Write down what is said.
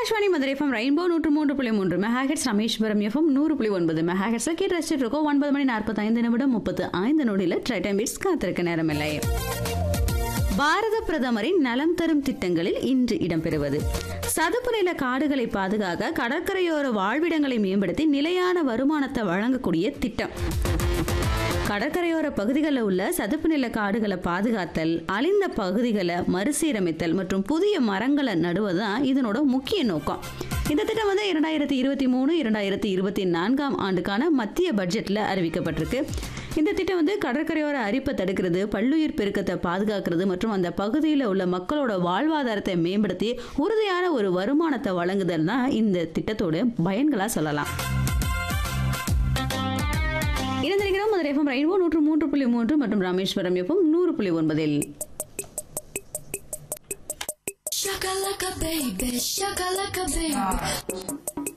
Akashvani Madurai FM rainbow நூற்று மூன்று புள்ளி மூன்று மெகாஹெட்ஸ் ராமேஸ்வரம் எஃப்எம் நூறு புள்ளி ஒன்பது மெகாஹெட்ஸில் கேட்டு ரசிச்சுட்டு இருக்கோம் ஒன்பது மணி நாற்பத்தைந்து நிமிடம் முப்பத்து ஐந்து நொடியில் ட்ரைட்டம் பீட்ஸ் காத்திருக்க நேரமில்லை பாரத பிரதமரின் நலம் தரும் திட்டங்களில் இன்று இடம்பெறுவது சதுப்பு நில காடுகளை பாதுகாக்க கடற்கரையோர வாழ்விடங்களை மேம்படுத்தி நிலையான வருமானத்தை வழங்கக்கூடிய திட்டம் கடற்கரையோர பகுதிகளில் உள்ள சதுப்பு நில காடுகளை பாதுகாத்தல் அழிந்த பகுதிகளை மறுசீரமைத்தல் மற்றும் புதிய மரங்களை நடுவதுதான் இதனோட முக்கிய நோக்கம் இந்த திட்டம் வந்து இரண்டாயிரத்தி இருபத்தி மூணு இரண்டாயிரத்தி இருபத்தி நான்காம் ஆண்டுக்கான மத்திய பட்ஜெட்டில் அறிவிக்கப்பட்டிருக்கு இந்த திட்டம் வந்து கடற்கரையோர அரிப்பை தடுக்கிறது பல்லுயிர் பெருக்கத்தை பாதுகாக்கிறது மற்றும் அந்த பகுதியில் உள்ள மக்களோட வாழ்வாதாரத்தை மேம்படுத்தி உறுதியான ஒரு வருமானத்தை வழங்குதல் தான் இந்த திட்டத்தோட பயன்களாக சொல்லலாம் இணைந்திருக்கிறோம் மதுரை எஃப்எம் ரெயின்போ நூற்று மூன்று புள்ளி மூன்று மற்றும் ராமேஸ்வரம் எஃப்எம் நூறு புள்ளி ஒன்பதில் Shakalaka baby, shakalaka baby.